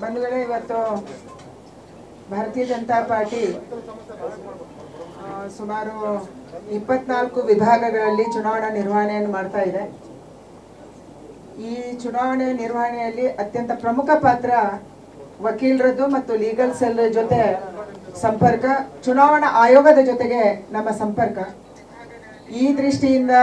ಬಂಧುಗಳೇ ಇವತ್ತು ಭಾರತೀಯ ಜನತಾ ಪಾರ್ಟಿ ಆ, ಸುಮಾರು ಇಪ್ಪತ್ನಾಲ್ಕು ವಿಭಾಗಗಳಲ್ಲಿ ಚುನಾವಣಾ ನಿರ್ವಹಣೆಯನ್ನು ಮಾಡ್ತಾ ಇದೆ ಈ ಚುನಾವಣೆ ನಿರ್ವಹಣೆಯಲ್ಲಿ ಅತ್ಯಂತ ಪ್ರಮುಖ ಪಾತ್ರ ವಕೀಲರದ್ದು ಮತ್ತು ಲೀಗಲ್ ಸೆಲ್ ಜೊತೆ ಸಂಪರ್ಕ ಚುನಾವಣಾ ಆಯೋಗದ ಜೊತೆಗೆ ನಮ್ಮ ಸಂಪರ್ಕ ಈ ದೃಷ್ಟಿಯಿಂದ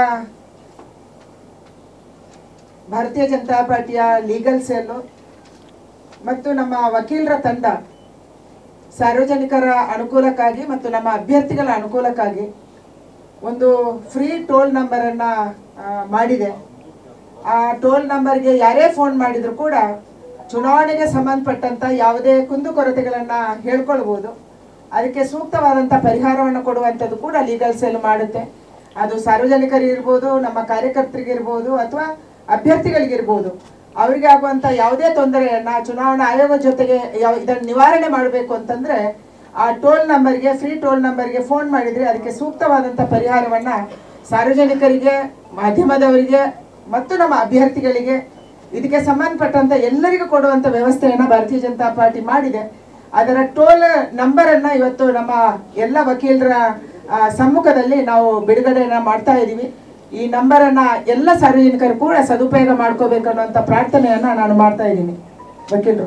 ಭಾರತೀಯ ಜನತಾ ಪಾರ್ಟಿಯ ಲೀಗಲ್ ಸೆಲ್ಲು ಮತ್ತು ನಮ್ಮ ವಕೀಲರ ತಂಡ ಸಾರ್ವಜನಿಕರ ಅನುಕೂಲಕ್ಕಾಗಿ ಮತ್ತು ನಮ್ಮ ಅಭ್ಯರ್ಥಿಗಳ ಅನುಕೂಲಕ್ಕಾಗಿ ಒಂದು ಫ್ರೀ ಟೋಲ್ ನಂಬರನ್ನು ಮಾಡಿದೆ ಆ ಟೋಲ್ ನಂಬರ್ಗೆ ಯಾರೇ ಫೋನ್ ಮಾಡಿದ್ರು ಕೂಡ ಚುನಾವಣೆಗೆ ಸಂಬಂಧಪಟ್ಟಂತ ಯಾವುದೇ ಕುಂದುಕೊರತೆಗಳನ್ನು ಹೇಳ್ಕೊಳ್ಬೋದು ಅದಕ್ಕೆ ಸೂಕ್ತವಾದಂಥ ಪರಿಹಾರವನ್ನು ಕೊಡುವಂಥದ್ದು ಕೂಡ ಲೀಗಲ್ ಸೆಲ್ ಮಾಡುತ್ತೆ ಅದು ಸಾರ್ವಜನಿಕರಿಗಿರ್ಬೋದು ನಮ್ಮ ಕಾರ್ಯಕರ್ತರಿಗಿರ್ಬೋದು ಅಥವಾ ಅಭ್ಯರ್ಥಿಗಳಿಗಿರ್ಬೋದು ಅವರಿಗೆ ಆಗುವಂಥ ಯಾವುದೇ ತೊಂದರೆಯನ್ನ ಚುನಾವಣಾ ಆಯೋಗ ಜೊತೆಗೆ ಯಾವ ಇದನ್ನು ನಿವಾರಣೆ ಮಾಡಬೇಕು ಅಂತಂದ್ರೆ ಆ ಟೋಲ್ ನಂಬರ್ಗೆ ಫ್ರೀ ಟೋಲ್ ನಂಬರ್ಗೆ ಫೋನ್ ಮಾಡಿದ್ರೆ ಅದಕ್ಕೆ ಸೂಕ್ತವಾದಂಥ ಪರಿಹಾರವನ್ನ ಸಾರ್ವಜನಿಕರಿಗೆ ಮಾಧ್ಯಮದವರಿಗೆ ಮತ್ತು ನಮ್ಮ ಅಭ್ಯರ್ಥಿಗಳಿಗೆ ಇದಕ್ಕೆ ಸಂಬಂಧಪಟ್ಟಂತ ಎಲ್ಲರಿಗೂ ಕೊಡುವಂತ ವ್ಯವಸ್ಥೆಯನ್ನ ಭಾರತೀಯ ಜನತಾ ಪಾರ್ಟಿ ಮಾಡಿದೆ ಅದರ ಟೋಲ್ ನಂಬರ್ ಅನ್ನ ಇವತ್ತು ನಮ್ಮ ಎಲ್ಲ ವಕೀಲರ ಆ, ಸಮ್ಮುಖದಲ್ಲಿ ನಾವು ಬಿಡುಗಡೆಯನ್ನ ಮಾಡ್ತಾ ಇದ್ದೀವಿ ಈ ನಂಬರ್ ಅನ್ನ ಎಲ್ಲ ಸಾರ್ವಜನಿಕರು ಕೂಡ ಸದುಪಯೋಗ ಮಾಡ್ಕೋಬೇಕು ಅನ್ನುವಂಥ ಪ್ರಾರ್ಥನೆಯನ್ನ ನಾನು ಮಾಡ್ತಾ ಇದ್ದೀನಿ ವಕೀಲರು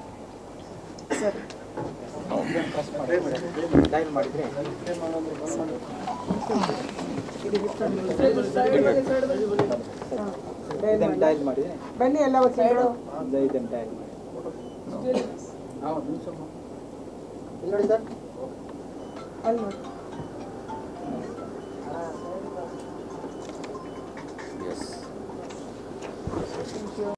ಡಯಲ್ ಮಾಡಿ ಬನ್ನಿ ಎಲ್ಲ ವಕೀಲರು ಇದನ್ನು ಡಯಲ್ ಮಾಡಿ ನೋಡಿ ಸರ್ ಅಲ್ಲಿ ನೋಡಿ. Thank you.